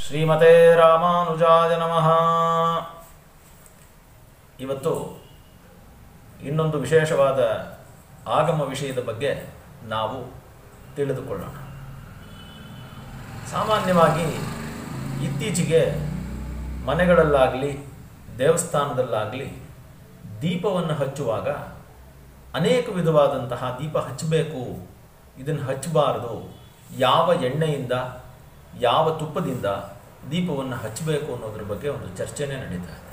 ಶ್ರೀಮತೆ ರಾಮಾನುಜಾಯ ನಮಃ ಇವತ್ತು ಇನ್ನೊಂದು ವಿಶೇಷವಾದ ಆಗಮ ವಿಷಯದ ಬಗ್ಗೆ ನಾವು ತಿಳಿದುಕೊಳ್ಳೋಣ ಸಾಮಾನ್ಯವಾಗಿ ಇತ್ತೀಚೆಗೆ ಮನೆಗಳಲ್ಲಾಗಲಿ ದೇವಸ್ಥಾನದಲ್ಲಾಗಲಿ ದೀಪವನ್ನು ಹಚ್ಚುವಾಗ ಅನೇಕ ವಿಧವಾದಂತಹ ದೀಪ ಹಚ್ಚಬೇಕು ಇದನ್ನು ಹಚ್ಚಬಾರದು ಯಾವ ಎಣ್ಣೆಯಿಂದ ಯಾವ ತುಪ್ಪದಿಂದ ದೀಪವನ್ನು ಹಚ್ಚಬೇಕು ಅನ್ನೋದ್ರ ಬಗ್ಗೆ ಒಂದು ಚರ್ಚೆನೇ ನಡೀತಾ ಇದೆ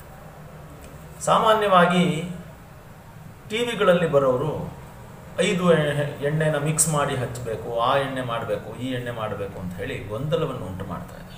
ಸಾಮಾನ್ಯವಾಗಿ ಟಿ ವಿಗಳಲ್ಲಿ ಬರೋರು ಐದು ಎಣ್ಣೆ ಎಣ್ಣೆನ ಮಿಕ್ಸ್ ಮಾಡಿ ಹಚ್ಚಬೇಕು ಆ ಎಣ್ಣೆ ಮಾಡಬೇಕು ಈ ಎಣ್ಣೆ ಮಾಡಬೇಕು ಅಂತ ಹೇಳಿ ಗೊಂದಲವನ್ನು ಉಂಟು ಮಾಡ್ತಾ ಇದ್ದಾರೆ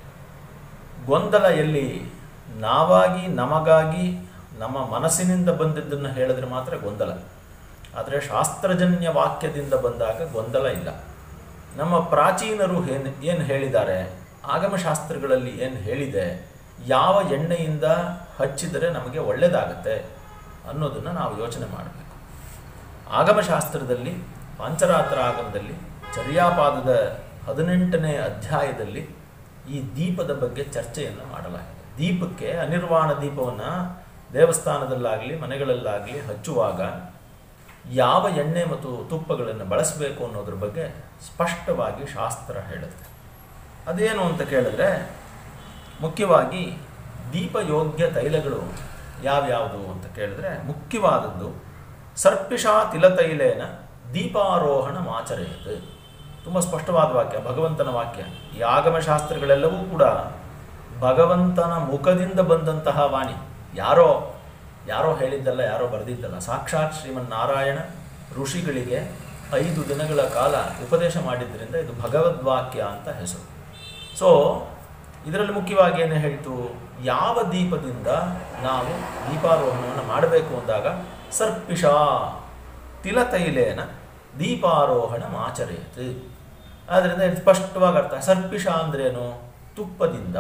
ಗೊಂದಲ ಎಲ್ಲಿ ನಾವಾಗಿ ನಮಗಾಗಿ ನಮ್ಮ ಮನಸ್ಸಿನಿಂದ ಬಂದಿದ್ದನ್ನು ಹೇಳಿದ್ರೆ ಮಾತ್ರ ಗೊಂದಲ ಆದರೆ ಶಾಸ್ತ್ರಜನ್ಯ ವಾಕ್ಯದಿಂದ ಬಂದಾಗ ಗೊಂದಲ ಇಲ್ಲ ನಮ್ಮ ಪ್ರಾಚೀನರು ಏನು ಏನು ಹೇಳಿದ್ದಾರೆ ಆಗಮಶಾಸ್ತ್ರಗಳಲ್ಲಿ ಏನು ಹೇಳಿದೆ ಯಾವ ಎಣ್ಣೆಯಿಂದ ಹಚ್ಚಿದರೆ ನಮಗೆ ಒಳ್ಳೆಯದಾಗತ್ತೆ ಅನ್ನೋದನ್ನು ನಾವು ಯೋಚನೆ ಮಾಡಬೇಕು ಆಗಮಶಾಸ್ತ್ರದಲ್ಲಿ ಪಾಂಚರಾತ್ರ ಆಗಮದಲ್ಲಿ ಚರ್ಯಾಪಾದದ ಹದಿನೆಂಟನೇ ಅಧ್ಯಾಯದಲ್ಲಿ ಈ ದೀಪದ ಬಗ್ಗೆ ಚರ್ಚೆಯನ್ನು ಮಾಡಲಾಗಿದೆ ದೀಪಕ್ಕೆ ಅನಿರ್ವಾಣ ದೀಪವನ್ನು ದೇವಸ್ಥಾನದಲ್ಲಾಗಲಿ ಮನೆಗಳಲ್ಲಾಗಲಿ ಹಚ್ಚುವಾಗ ಯಾವ ಎಣ್ಣೆ ಮತ್ತು ತುಪ್ಪಗಳನ್ನು ಬಳಸಬೇಕು ಅನ್ನೋದ್ರ ಬಗ್ಗೆ ಸ್ಪಷ್ಟವಾಗಿ ಶಾಸ್ತ್ರ ಹೇಳುತ್ತೆ ಅದೇನು ಅಂತ ಕೇಳಿದ್ರೆ ಮುಖ್ಯವಾಗಿ ದೀಪಯೋಗ್ಯ ತೈಲಗಳು ಯಾವ್ಯಾವುದು ಅಂತ ಕೇಳಿದ್ರೆ ಮುಖ್ಯವಾದದ್ದು ಸರ್ಪಿಷಾ ತಿಲತೈಲೇನ ದೀಪಾರೋಹಣ ಮಾಚರೆಯುತ್ತೆ ತುಂಬ ಸ್ಪಷ್ಟವಾದ ವಾಕ್ಯ ಭಗವಂತನ ವಾಕ್ಯ ಈ ಆಗಮಶಾಸ್ತ್ರಗಳೆಲ್ಲವೂ ಕೂಡ ಭಗವಂತನ ಮುಖದಿಂದ ಬಂದಂತಹ ವಾಣಿ ಯಾರೋ ಯಾರೋ ಹೇಳಿದ್ದಲ್ಲ ಯಾರೋ ಬರೆದಿದ್ದಲ್ಲ ಸಾಕ್ಷಾತ್ ಶ್ರೀಮನ್ನಾರಾಯಣ ಋಷಿಗಳಿಗೆ ಐದು ದಿನಗಳ ಕಾಲ ಉಪದೇಶ ಮಾಡಿದ್ದರಿಂದ ಇದು ಭಗವದ್ವಾಕ್ಯ ಅಂತ ಹೆಸರು ಸೊ ಇದರಲ್ಲಿ ಮುಖ್ಯವಾಗಿ ಏನು ಹೇಳ್ತು ಯಾವ ದೀಪದಿಂದ ನಾವು ದೀಪಾರೋಹಣವನ್ನು ಮಾಡಬೇಕು ಅಂದಾಗ ಸರ್ಪಿಷ ತಿಲತೈಲೇನ ದೀಪಾರೋಹಣ ಆಚರೆಯುತ್ತೆ ಆದ್ದರಿಂದ ಇದು ಸ್ಪಷ್ಟವಾಗಿ ಅರ್ಥ ಸರ್ಪಿಷ ಅಂದ್ರೇನು ತುಪ್ಪದಿಂದ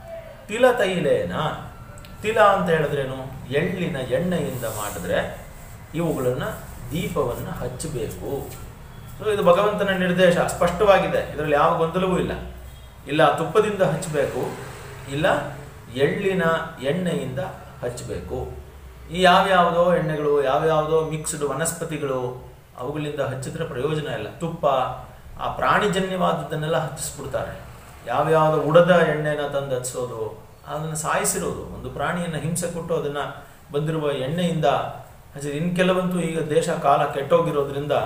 ತಿಲತೈಲೇನ ತಿಲ ಅಂತ ಹೇಳಿದ್ರೇನು ಎಳ್ಳಿನ ಎಣ್ಣೆಯಿಂದ ಮಾಡಿದ್ರೆ ಇವುಗಳನ್ನು ದೀಪವನ್ನು ಹಚ್ಚಬೇಕು ಸೊ ಇದು ಭಗವಂತನ ನಿರ್ದೇಶ ಸ್ಪಷ್ಟವಾಗಿದೆ ಇದರಲ್ಲಿ ಯಾವ ಗೊಂದಲವೂ ಇಲ್ಲ ಇಲ್ಲ ತುಪ್ಪದಿಂದ ಹಚ್ಚಬೇಕು ಇಲ್ಲ ಎಳ್ಳಿನ ಎಣ್ಣೆಯಿಂದ ಹಚ್ಚಬೇಕು ಈ ಯಾವ್ಯಾವುದೋ ಎಣ್ಣೆಗಳು ಯಾವ್ಯಾವುದೋ ಮಿಕ್ಸ್ಡ್ ವನಸ್ಪತಿಗಳು ಅವುಗಳಿಂದ ಹಚ್ಚಿದ್ರೆ ಪ್ರಯೋಜನ ಇಲ್ಲ ತುಪ್ಪ ಆ ಪ್ರಾಣಿಜನ್ಯವಾದದ್ದನ್ನೆಲ್ಲ ಹಚ್ಚಿಸ್ಬಿಡ್ತಾರೆ ಯಾವ್ಯಾವುದೋ ಉಡದ ಎಣ್ಣೆನ ತಂದು ಹಚ್ಸೋದು ಅದನ್ನು ಸಾಯಿಸಿರೋದು ಒಂದು ಪ್ರಾಣಿಯನ್ನು ಹಿಂಸೆ ಕೊಟ್ಟು ಅದನ್ನು ಬಂದಿರುವ ಎಣ್ಣೆಯಿಂದ ಹಚ್ಚಿ ಇನ್ನು ಕೆಲವಂತೂ ಈಗ ದೇಶ ಕಾಲ ಕೆಟ್ಟೋಗಿರೋದ್ರಿಂದ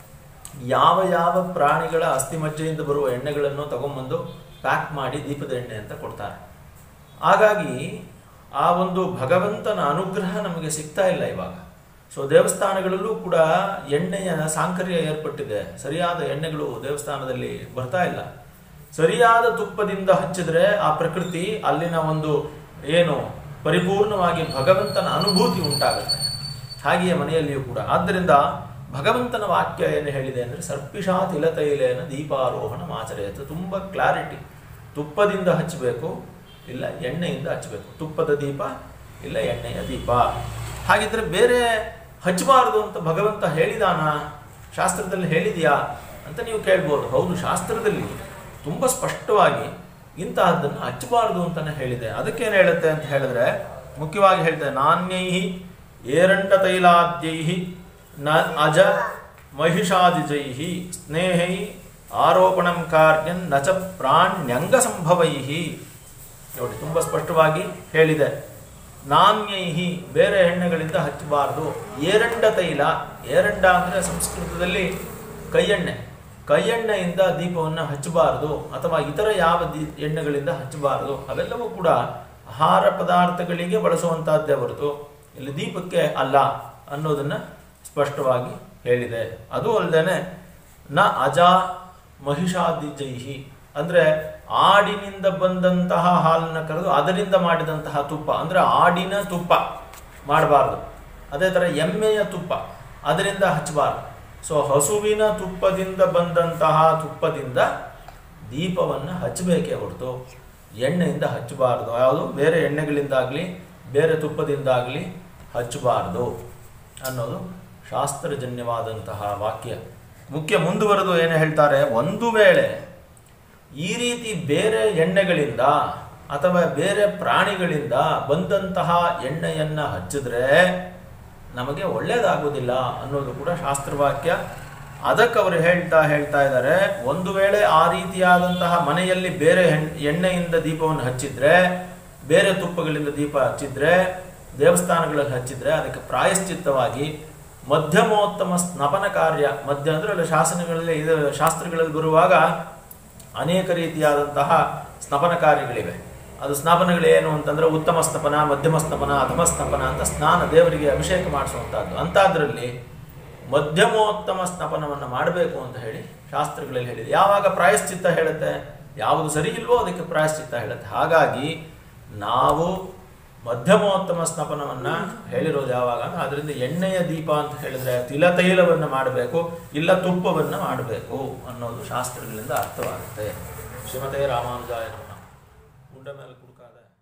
ಯಾವ ಯಾವ ಪ್ರಾಣಿಗಳ ಅಸ್ಥಿಮಜ್ಜೆಯಿಂದ ಬರುವ ಎಣ್ಣೆಗಳನ್ನು ತಗೊಂಬಂದು ಪ್ಯಾಕ್ ಮಾಡಿ ದೀಪದ ಎಣ್ಣೆ ಅಂತ ಕೊಡ್ತಾರೆ ಹಾಗಾಗಿ ಆ ಒಂದು ಭಗವಂತನ ಅನುಗ್ರಹ ನಮಗೆ ಸಿಗ್ತಾ ಇಲ್ಲ ಇವಾಗ ಸೊ ದೇವಸ್ಥಾನಗಳಲ್ಲೂ ಕೂಡ ಎಣ್ಣೆಯ ಸಾಂಕರ್ಯ ಏರ್ಪಟ್ಟಿದೆ ಸರಿಯಾದ ಎಣ್ಣೆಗಳು ದೇವಸ್ಥಾನದಲ್ಲಿ ಬರ್ತಾ ಇಲ್ಲ ಸರಿಯಾದ ತುಪ್ಪದಿಂದ ಹಚ್ಚಿದ್ರೆ ಆ ಪ್ರಕೃತಿ ಅಲ್ಲಿನ ಒಂದು ಏನು ಪರಿಪೂರ್ಣವಾಗಿ ಭಗವಂತನ ಅನುಭೂತಿ ಉಂಟಾಗುತ್ತೆ ಹಾಗೆಯೇ ಮನೆಯಲ್ಲಿಯೂ ಕೂಡ ಆದ್ದರಿಂದ ಭಗವಂತನ ವಾಕ್ಯ ಏನು ಹೇಳಿದೆ ಅಂದರೆ ಸರ್ಪಿಷಾ ತಿಲತೈಲೇನ ದೀಪಾರೋಹಣ ಆಚರೆಯುತ್ತೆ ತುಂಬ ಕ್ಲಾರಿಟಿ ತುಪ್ಪದಿಂದ ಹಚ್ಚಬೇಕು ಇಲ್ಲ ಎಣ್ಣೆಯಿಂದ ಹಚ್ಚಬೇಕು ತುಪ್ಪದ ದೀಪ ಇಲ್ಲ ಎಣ್ಣೆಯ ದೀಪ ಹಾಗಿದ್ರೆ ಬೇರೆ ಹಚ್ಚಬಾರದು ಅಂತ ಭಗವಂತ ಹೇಳಿದಾನ ಶಾಸ್ತ್ರದಲ್ಲಿ ಹೇಳಿದೆಯಾ ಅಂತ ನೀವು ಕೇಳ್ಬೋದು ಹೌದು ಶಾಸ್ತ್ರದಲ್ಲಿ ತುಂಬ ಸ್ಪಷ್ಟವಾಗಿ ಇಂತಹದ್ದನ್ನು ಹಚ್ಚಬಾರದು ಅಂತಾನೆ ಹೇಳಿದೆ ಅದಕ್ಕೇನು ಹೇಳುತ್ತೆ ಅಂತ ಹೇಳಿದ್ರೆ ಮುಖ್ಯವಾಗಿ ಹೇಳ್ತೆ ನಾಣ್ಯೈಹಿ ಏರಂಡ ತೈಲಾದ್ಯೈಹಿ ನ ಅಜ ಮಹಿಷಾದಿಜೈಹಿ ಸ್ನೇಹೈ ಆರೋಪಣಂ ಕಾರ್ಯನ್ ನಚ ಪ್ರಾಣ್ಯಂಗ ಸಂಭವೈಹಿ ನೋಡಿ ತುಂಬ ಸ್ಪಷ್ಟವಾಗಿ ಹೇಳಿದೆ ನಾಣ್ಯೈಹಿ ಬೇರೆ ಎಣ್ಣೆಗಳಿಂದ ಹಚ್ಚಬಾರದು ಏರಂಡ ತೈಲ ಏರಂಡ ಅಂದರೆ ಸಂಸ್ಕೃತದಲ್ಲಿ ಕೈಯೆಣ್ಣೆ ಕೈಯೆಣ್ಣೆಯಿಂದ ದೀಪವನ್ನು ಹಚ್ಚಬಾರದು ಅಥವಾ ಇತರ ಯಾವ ದೀ ಎಣ್ಣೆಗಳಿಂದ ಹಚ್ಚಬಾರದು ಅವೆಲ್ಲವೂ ಕೂಡ ಆಹಾರ ಪದಾರ್ಥಗಳಿಗೆ ಬಳಸುವಂತಹದ್ದೇ ಹೊರತು ಇಲ್ಲಿ ದೀಪಕ್ಕೆ ಅಲ್ಲ ಅನ್ನೋದನ್ನು ಸ್ಪಷ್ಟವಾಗಿ ಹೇಳಿದೆ ಅದು ಅಲ್ಲದೆ ನ ಅಜ ಮಹಿಷಾದಿಜೈಹಿ ಅಂದರೆ ಆಡಿನಿಂದ ಬಂದಂತಹ ಹಾಲನ್ನು ಕರೆದು ಅದರಿಂದ ಮಾಡಿದಂತಹ ತುಪ್ಪ ಅಂದರೆ ಆಡಿನ ತುಪ್ಪ ಮಾಡಬಾರ್ದು ಅದೇ ಥರ ಎಮ್ಮೆಯ ತುಪ್ಪ ಅದರಿಂದ ಹಚ್ಚಬಾರ್ದು ಸೊ ಹಸುವಿನ ತುಪ್ಪದಿಂದ ಬಂದಂತಹ ತುಪ್ಪದಿಂದ ದೀಪವನ್ನು ಹಚ್ಚಬೇಕೇ ಹೊರತು ಎಣ್ಣೆಯಿಂದ ಹಚ್ಚಬಾರ್ದು ಯಾವುದು ಬೇರೆ ಎಣ್ಣೆಗಳಿಂದಾಗಲಿ ಬೇರೆ ತುಪ್ಪದಿಂದಾಗಲಿ ಹಚ್ಚಬಾರ್ದು ಅನ್ನೋದು ಶಾಸ್ತ್ರಜನ್ಯವಾದಂತಹ ವಾಕ್ಯ ಮುಖ್ಯ ಮುಂದುವರೆದು ಏನು ಹೇಳ್ತಾರೆ ಒಂದು ವೇಳೆ ಈ ರೀತಿ ಬೇರೆ ಎಣ್ಣೆಗಳಿಂದ ಅಥವಾ ಬೇರೆ ಪ್ರಾಣಿಗಳಿಂದ ಬಂದಂತಹ ಎಣ್ಣೆಯನ್ನು ಹಚ್ಚಿದ್ರೆ ನಮಗೆ ಒಳ್ಳೆಯದಾಗುವುದಿಲ್ಲ ಅನ್ನೋದು ಕೂಡ ಶಾಸ್ತ್ರವಾಕ್ಯ ಅದಕ್ಕೆ ಅವರು ಹೇಳ್ತಾ ಹೇಳ್ತಾ ಇದ್ದಾರೆ ಒಂದು ವೇಳೆ ಆ ರೀತಿಯಾದಂತಹ ಮನೆಯಲ್ಲಿ ಬೇರೆ ಹೆಣ್- ಎಣ್ಣೆಯಿಂದ ದೀಪವನ್ನು ಹಚ್ಚಿದ್ರೆ ಬೇರೆ ತುಪ್ಪಗಳಿಂದ ದೀಪ ಹಚ್ಚಿದ್ರೆ ದೇವಸ್ಥಾನಗಳಲ್ಲಿ ಹಚ್ಚಿದ್ರೆ ಅದಕ್ಕೆ ಪ್ರಾಯಶ್ಚಿತ್ತವಾಗಿ ಮಧ್ಯಮೋತ್ತಮ ಸ್ನಪನ ಕಾರ್ಯ ಮಧ್ಯ ಅಂದ್ರೆ ಅಲ್ಲಿ ಶಾಸನಗಳಲ್ಲಿ ಇದು ಶಾಸ್ತ್ರಗಳಲ್ಲಿ ಬರುವಾಗ ಅನೇಕ ರೀತಿಯಾದಂತಹ ಸ್ನಪನ ಕಾರ್ಯಗಳಿವೆ ಅದು ಸ್ನಾಪನಗಳು ಏನು ಅಂತಂದ್ರೆ ಉತ್ತಮ ಸ್ನಪನ ಮಧ್ಯಮ ಸ್ನಪನ ಅಧಮ ಸ್ನಪನ ಅಂತ ಸ್ನಾನ ದೇವರಿಗೆ ಅಭಿಷೇಕ ಮಾಡಿಸುವಂತಹದ್ದು ಅಂಥದ್ರಲ್ಲಿ ಮಧ್ಯಮೋತ್ತಮ ಸ್ನಪನವನ್ನು ಮಾಡಬೇಕು ಅಂತ ಹೇಳಿ ಶಾಸ್ತ್ರಗಳಲ್ಲಿ ಹೇಳಿದೆ ಯಾವಾಗ ಪ್ರಾಯಶ್ಚಿತ್ತ ಹೇಳುತ್ತೆ ಯಾವುದು ಸರಿ ಇಲ್ವೋ ಅದಕ್ಕೆ ಪ್ರಾಯಶ್ಚಿತ್ತ ಹೇಳುತ್ತೆ ಹಾಗಾಗಿ ನಾವು ಮಧ್ಯಮೋತ್ತಮ ಸ್ನಪನವನ್ನ ಹೇಳಿರೋದು ಯಾವಾಗ ಅಂದ್ರೆ ಅದರಿಂದ ಎಣ್ಣೆಯ ದೀಪ ಅಂತ ಹೇಳಿದ್ರೆ ತಿಲತೈಲವನ್ನು ಮಾಡಬೇಕು ಇಲ್ಲ ತುಪ್ಪವನ್ನು ಮಾಡಬೇಕು ಅನ್ನೋದು ಶಾಸ್ತ್ರಗಳಿಂದ ಅರ್ಥವಾಗುತ್ತೆ ಶ್ರೀಮತೆ ರಾಮಾನುಜಾಯ ನಮಃ ಉಂಡ ಮೇಲೆ ಕುಡುಕಾದ